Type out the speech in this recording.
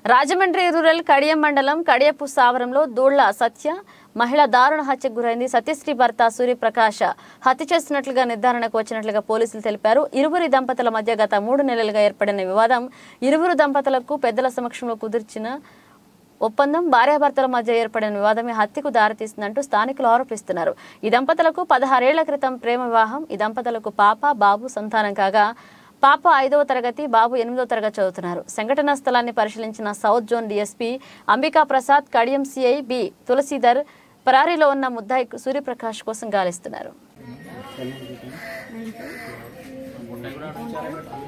Rajahmundry rural Kadiyam మండలం కడియపు సావరంలో దూళ్ల సత్య మహిళ దారుణ హత్యకు గురైంది సత్యశ్రీ భర్త సూర్యప్రకాష్ హత్య చేస్తున్నట్లుగా నిర్ధారణకు వచ్చినట్లుగా పోలీసులు తెలిపారు ఇరువురి దంపతుల మధ్య గత మూడు నెలలుగా ఏర్పడిన వివాదం ఇరువురు దంపతులకు పెద్దల సమక్షంలో కుదిర్చిన ఒప్పందం భార్యాభర్తల మధ్య ఏర్పడిన వివాదమే హత్యకు దారితీస్తుందంటూ స్థానికులు ఆరోపిస్తున్నారు ఈ దంపతులకు పదహారేళ్ల క్రితం ప్రేమ వివాహం ఈ దంపతులకు పాప బాబు సంతానం కాగా పాప ఐదవ తరగతి బాబు ఎనిమిదవ తరగతి చదువుతున్నారు సంఘటనా స్థలాన్ని పరిశీలించిన south zone DSP Ambika Prasad Kadiyam CI B Tulasidhar పరారీలో ఉన్న ముద్దాయి సూర్యప్రకాష్ కోసం గాలిస్తున్నారు